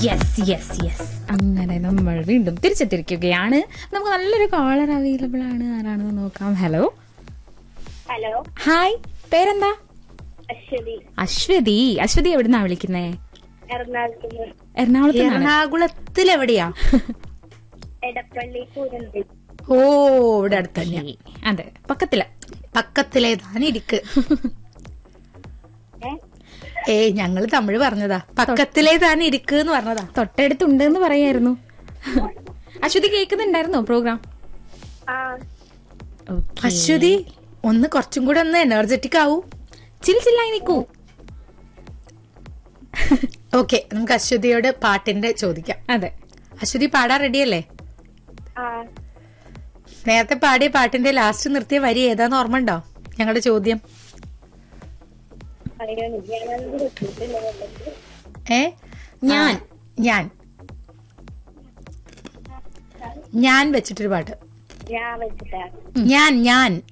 yes yes yes അങ്ങനെ നമ്മൾ വീണ്ടും തിരിച്ചെത്തിരിക്കുകയാണ് നമുക്ക് നല്ലൊരു കോളർ അവൈലബിൾ ആണ് ആരാണെന്ന് നോക്കാം ഹലോ ഹലോ ഹായ് പേരെന്താ അശ്വതി അശ്വതി അശ്വതി എവിടുന്നാ വിളിക്കുന്നേ എറണാകുളത്ത് നിന്ന് എറണാകുളത്ത് എറണാകുളത്തിൽ എവിടെയാ എടപ്പള്ളി കൂരന്തി ഓ ഇവിടെ അടുത്ത് തന്നെയാ അതെ പക്കത്തില പക്കത്തിലേതാണ് ഇരിക്ക് ഏ ഏയ് ഞങ്ങള് തമിഴ് പറഞ്ഞതാ പക്കത്തിലേതാണ് ഇരിക്ക് എന്ന് പറഞ്ഞതാ തൊട്ടടുത്തുണ്ട് എന്ന് പറയായിരുന്നു അശ്വതി കേൾക്കുന്നുണ്ടായിരുന്നോ പ്രോഗ്രാം ആ അശ്വതി ഒന്ന് കുറച്ചും കൂടെ ഒന്ന് എനർജറ്റിക് ആവൂ ചിൽ ചില്ലായി നിൽക്കൂ ഓക്കെ നമുക്ക് അശ്വതിയോട് പാട്ടിന്റെ ചോദിക്കാം അതെ അശ്വതി പാടാൻ റെഡിയല്ലേ ആ നേരത്തെ പാടിയ പാട്ടിന്റെ ലാസ്റ്റ് നിർത്തിയ വരി ഏതാന്ന് ഓർമ്മ ഉണ്ടോ ഞങ്ങളുടെ ചോദ്യം അയ്യോ ഞാനത് കിട്ടിയിട്ടില്ല ഏ ഞാൻ ഞാൻ ഞാൻ വെച്ചിട്ടൊരു പാട്ട് ഞാൻ വെച്ചിട്ടാ ഞാൻ ഞാൻ